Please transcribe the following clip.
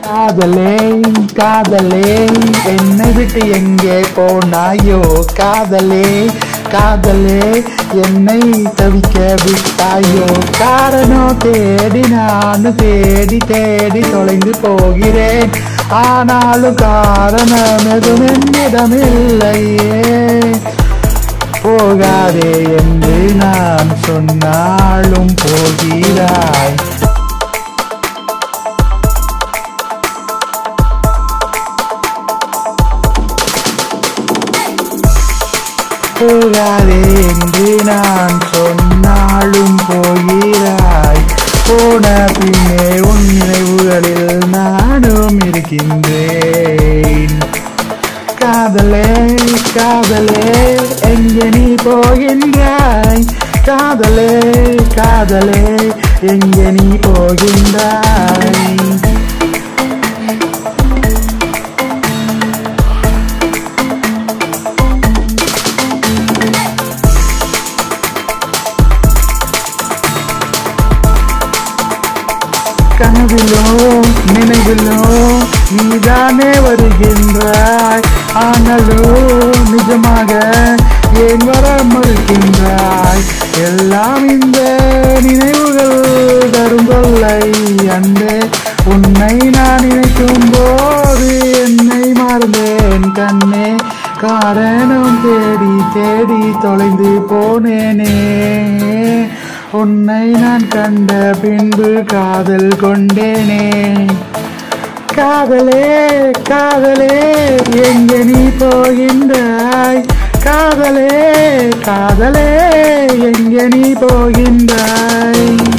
காதலே காதலே என்னை விட்டு எங்கே போனாயோ காதலே காதலே என்னை தவிக்க விட்டாயோ காரணம் தேடி நானும் தேடி தேடி தொலைந்து போகிறேன் ஆனாலும் காரணம் எதுவும் என்னிடமில்லையே போகாதே என்று நான் சொன்னாலும் போகிறாய் போகாதே என்று நான் சொன்னாலும் போகிறாய் போன பின்னே உன் நினைவுகளில் நானும் இருக்கின்றேன் காதலே காதலே எங்கே நீ போகின்றாய் காதலே காதலே எங்கே நீ போகின்றாய் கனவிலோ நினைவிலோ நீதானே வருகின்றாய் ஆனாலோ நிஜமாக ஏன் வர மறுக்கின்றாய் எல்லாம் இந்த நினைவுகள் தரும் தொல்லை அன்பே உன்னை நான் நினைக்கும் போது என்னை மறந்தேன் கண்ணே காரணம் தேடி தேடி தொலைந்து போனேனே உன்னை நான் கண்ட பின்பு காதல் கொண்டேனே காதலே காதலே எங்கே நீ போகின்றாய் காதலே காதலே எங்கே நீ போகின்றாய்